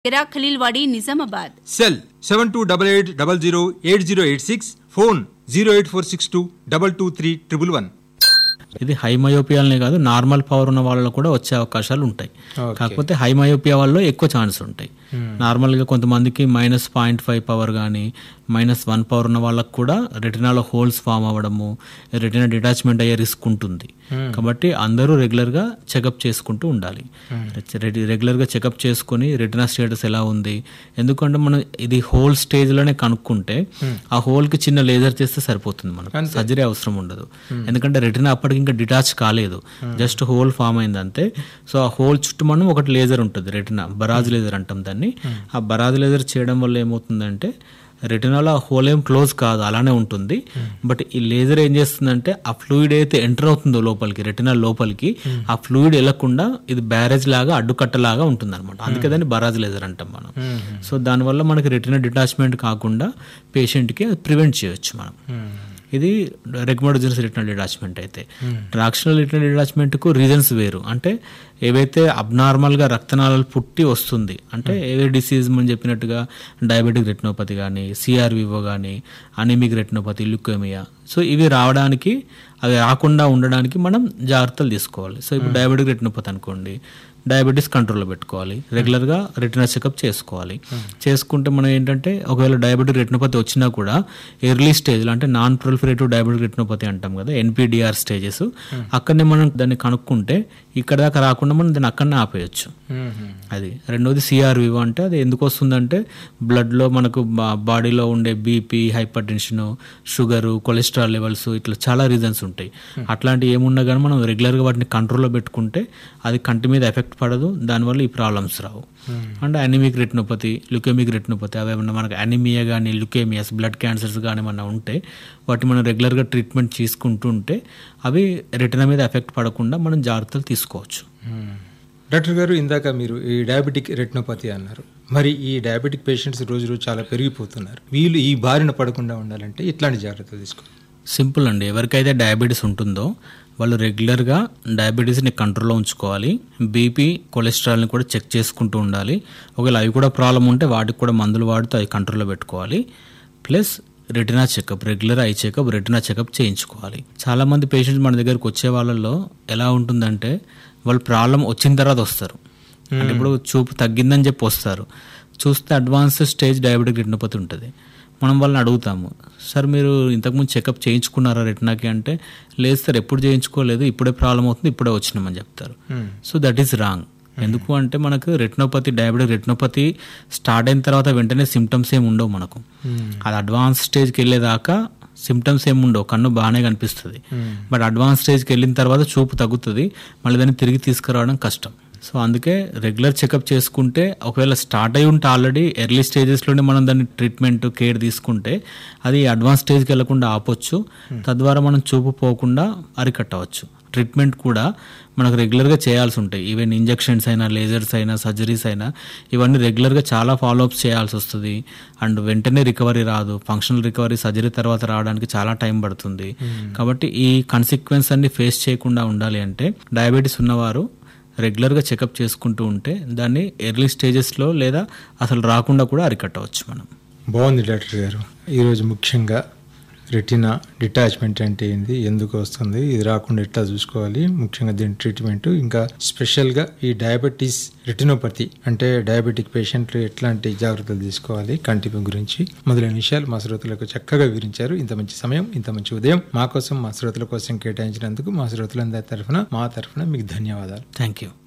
గిరా Khaleelwadi Nizamabad cell seven two double eight double zero eight zero eight six phone zero eight four six two double two three triple one ఇది high మయోపియాలనే కాదు normal power ఉన్న వాళ్ళలో కూడా వచ్చే అవకాశాలు ఉంటాయి Okay. కాకపోతే హై మయోపియా వాళ్ళలో ఎక్కువ ఛాన్స్ ఉంటాయి నార్మల్గా కొంతమందికి మైనస్ పాయింట్ ఫైవ్ పవర్ కానీ మైనస్ వన్ పవర్ ఉన్న వాళ్ళకు కూడా రెటినాలో హోల్స్ ఫామ్ అవ్వడము రెటినా డిటాచ్మెంట్ అయ్యే రిస్క్ ఉంటుంది కాబట్టి అందరూ రెగ్యులర్గా చెకప్ చేసుకుంటూ ఉండాలి రె- రెగ్యులర్గా చెకప్ చేసుకుని రెటినా స్టేటస్ ఎలా ఉంది ఎందుకంటే మనం ఇది హోల్ స్టేజ్లోనే కనుక్కుంటే ఆ హోల్కి చిన్న లేజర్ చేస్తే సరిపోతుంది మనకు సర్జరీ అవసరం ఉండదు ఎందుకంటే రెటినా అప్పటికి ఇంకా డిటాచ్ కాలేదు జస్ట్ హోల్ ఫామ్ అయింది అంతే సో ఆ హోల్ చుట్టూ మనం ఒకటి లేజర్ ఉంటుంది రెటినా బరాజ్ లేజర్ అంటాం దాన్ని ఆ బరాజ్ లేజర్ చేయడం వల్ల ఏమవుతుందంటే రెటినాలో ఆ హోల్ ఏం క్లోజ్ కాదు అలానే ఉంటుంది బట్ ఈ లేజర్ ఏం చేస్తుందంటే ఆ ఫ్లూయిడ్ అయితే ఎంటర్ అవుతుందో లోపలికి రెటినా లోపలికి ఆ ఫ్లూయిడ్ వెళ్లకుండా ఇది బ్యారేజ్ లాగా అడ్డుకట్టలాగా ఉంటుంది అనమాట అందుకే దాన్ని బరాజ్ లేజర్ అంటాం మనం సో దానివల్ల మనకి రెటినా డిటాచ్మెంట్ కాకుండా పేషెంట్కి ప్రివెంట్ చేయొచ్చు మనం ఇది రెకమెండేషన్స్ రిటర్న్ డిటాచ్మెంట్ అయితే ట్రాక్షనల్ రిటర్న్ డిటాచ్మెంట్కు రీజన్స్ వేరు అంటే ఏవైతే అబ్నార్మల్గా రక్తనాళాలు పుట్టి వస్తుంది అంటే ఏ డిసీజ్ మనం చెప్పినట్టుగా డయాబెటిక్ రెటినోపతి కానీ సిఆర్వివో కానీ అనీమిక్ రెటినోపతి లుకోమియా సో ఇవి రావడానికి అవి రాకుండా ఉండడానికి మనం జాగ్రత్తలు తీసుకోవాలి సో ఇప్పుడు డయాబెటిక్ రెటినోపతి అనుకోండి డయాబెటీస్ కంట్రోల్లో పెట్టుకోవాలి రెగ్యులర్గా రెటినా చెకప్ చేసుకోవాలి చేసుకుంటే మనం ఏంటంటే ఒకవేళ డయాబెటిక్ రెటినోపతి వచ్చినా కూడా ఎర్లీ స్టేజ్లో అంటే నాన్ ప్రొలిఫరేటివ్ డయాబెటిక్ రెటినోపతి అంటాం కదా ఎన్పిడిఆర్ స్టేజెస్ అక్కడనే మనం దాన్ని కనుక్కుంటే ఇక్కడ దాకా రాకుండా మనం దాన్ని అక్కడనే ఆపేయచ్చు అది రెండోది సిఆర్వివో అంటే అది ఎందుకు వస్తుందంటే బ్లడ్లో మనకు బా- బాడీలో ఉండే BP hypertension sugar cholesterol levels ఇట్లా చాలా రీజన్స్ ఉంటాయి అట్లాంటివి ఏమున్నా కానీ మనం రెగ్యులర్గా వాటిని కంట్రోల్లో పెట్టుకుంటే అది కంటి మీద ఎఫెక్ట్ పడదు దానివల్ల ఈ ప్రాబ్లమ్స్ రావు అంటే అనిమిక్ రెటినోపతి లుకేమిక్ రెటినోపతి అవి ఏమన్నా మనకు అనిమియా కానీ లుకేమియాస్ బ్లడ్ క్యాన్సర్స్ కానీ ఏమన్నా ఉంటే వాటి మనం రెగ్యులర్గా ట్రీట్మెంట్ తీసుకుంటూ ఉంటే అవి రెటినా మీద ఎఫెక్ట్ పడకుండా మనం జాగ్రత్తలు తీసుకోవచ్చు డాక్టర్ గారు ఇందాక మీరు ఈ డయాబెటిక్ రెటినోపతి అన్నారు మరి ఈ డయాబెటిక్ పేషెంట్స్ రోజు రోజు చాలా పెరిగిపోతున్నారు వీళ్ళు ఈ బారిన పడకుండా ఉండాలంటే ఇట్లాంటి జాగ్రత్తలు తీసుకోవాలి సింపుల్ అండి ఎవరికైతే డయాబెటీస్ ఉంటుందో వాళ్ళు రెగ్యులర్గా డయాబెటీస్ని కంట్రోల్లో ఉంచుకోవాలి బీపీ కొలెస్ట్రాల్ని కూడా చెక్ చేసుకుంటూ ఉండాలి ఒకవేళ అవి కూడా ప్రాబ్లం ఉంటే వాటికి కూడా మందులు వాడుతూ అవి కంట్రోల్లో పెట్టుకోవాలి plus retina checkup regular eye checkup retina checkup చేయించుకోవాలి చాలామంది పేషెంట్స్ మన దగ్గరకు వచ్చే వాళ్ళల్లో ఎలా ఉంటుందంటే వాళ్ళు ప్రాబ్లం వచ్చిన తర్వాత వస్తారు అంటే ఇప్పుడు చూపు తగ్గిందని చెప్పి వస్తారు చూస్తే అడ్వాన్స్ స్టేజ్ డయాబెటిక్ రెటినోపతి ఉంటుంది మనం వాళ్ళని అడుగుతాము సార్ మీరు ఇంతకుముందు చెకప్ చేయించుకున్నారా రెటినాకి అంటే లేదు సార్ ఎప్పుడు చేయించుకోలేదు ఇప్పుడే ప్రాబ్లం అవుతుంది ఇప్పుడే వచ్చినామని చెప్తారు సో దట్ ఈస్ రాంగ్ ఎందుకు అంటే మనకు రెటినోపతి డయాబెటిక్ రెటినోపతి స్టార్ట్ అయిన తర్వాత వెంటనే సిమ్టమ్స్ ఏమి ఉండవు మనకు అది అడ్వాన్స్ స్టేజ్కి వెళ్ళేదాకా సిమ్టమ్స్ ఏమి ఉండవు కన్ను బాగానే కనిపిస్తుంది బట్ అడ్వాన్స్ స్టేజ్కి వెళ్ళిన తర్వాత చూపు తగ్గుతుంది మళ్ళీ దాన్ని తిరిగి తీసుకురావడం కష్టం సో అందుకే రెగ్యులర్ చెకప్ చేసుకుంటే ఒకవేళ స్టార్ట్ అయి ఉంటే ఆల్రెడీ ఎర్లీ స్టేజెస్లోనే మనం దాన్ని ట్రీట్మెంట్ కేర్ తీసుకుంటే అది అడ్వాన్స్ స్టేజ్కి వెళ్లకుండా ఆపొచ్చు తద్వారా మనం చూపు పోకుండా అరికట్టవచ్చు ట్రీట్మెంట్ కూడా మనకు రెగ్యులర్గా చేయాల్సి ఉంటాయి ఈవెన్ ఇంజెక్షన్స్ అయినా లేజర్స్ అయినా సర్జరీస్ అయినా ఇవన్నీ రెగ్యులర్గా చాలా ఫాలోఅప్స్ చేయాల్సి వస్తుంది అండ్ వెంటనే రికవరీ రాదు ఫంక్షనల్ రికవరీ సర్జరీ తర్వాత రావడానికి చాలా టైం పడుతుంది కాబట్టి ఈ కన్సిక్వెన్స్ అన్ని ఫేస్ చేయకుండా ఉండాలి అంటే డయాబెటీస్ ఉన్నవారు రెగ్యులర్గా చెకప్ చేసుకుంటూ ఉంటే దాన్ని ఎర్లీ స్టేజెస్లో లేదా అసలు రాకుండా కూడా అరికట్టవచ్చు మనం బాగుంది డాక్టర్ గారు ఈరోజు ముఖ్యంగా రెటినా డిటాచ్మెంట్ అంటే ఏంది ఎందుకు వస్తుంది ఇది రాకుండా ఎట్లా చూసుకోవాలి ముఖ్యంగా దీని ట్రీట్మెంట్ ఇంకా స్పెషల్గా ఈ డయాబెటీస్ రెటినోపతి అంటే డయాబెటిక్ పేషెంట్లు ఎట్లాంటి జాగ్రత్తలు తీసుకోవాలి కంటి గురించి మొదలైన విషయాలు మా శ్రోతలకు చక్కగా వివరించారు ఇంత మంచి సమయం ఇంత మంచి ఉదయం మా కోసం మా శ్రోతల కోసం కేటాయించినందుకు మా శ్రోతలందరి తరఫున మా తరఫున మీకు ధన్యవాదాలు థ్యాంక్ యూ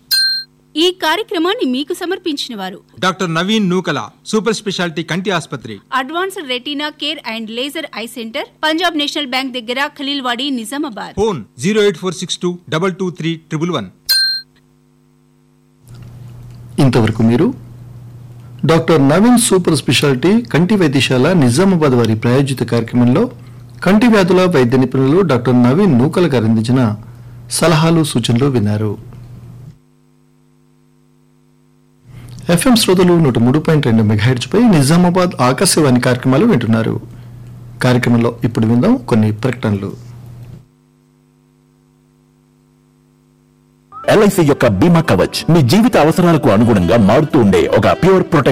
ఈ కార్యక్రమాన్ని మీకు సమర్పించిన వారు doctor Naveen Nukala super speciality కంటి ఆసుపత్రి advanced retina care and laser eye centre Punjab National Bank దగ్గర Khaleelwadi Nizamabad phone zero eight four six two double two three triple one ఇంతవరకు మీరు డాక్టర్ నవీన్ సూపర్ స్పెషాలిటీ కంటి వైద్యశాల నిజామాబాద్ వారి ప్రాయోజిత కార్యక్రమంలో కంటి వ్యాధుల వైద్య నిపుణులు డాక్టర్ నవీన్ నూకల గారు అందించిన సలహాలు సూచనలు విన్నారు ఎఫ్ఎం శ్రోతలు నూట మూడు పాయింట్ రెండు మెగాహెడ్జ్ పై నిజామాబాద్ ఆకాశవాణి కార్యక్రమాలు వింటున్నారు కార్యక్రమంలో ఇప్పుడు విందాం కొన్ని ప్రకటనలు ఎల్ఐసి యొక్క బీమా కవచ్ మీ జీవిత అవసరాలకు అనుగుణంగా మారుతూ ఉండే ఒక ప్యూర్ ప్రొటెక్ట్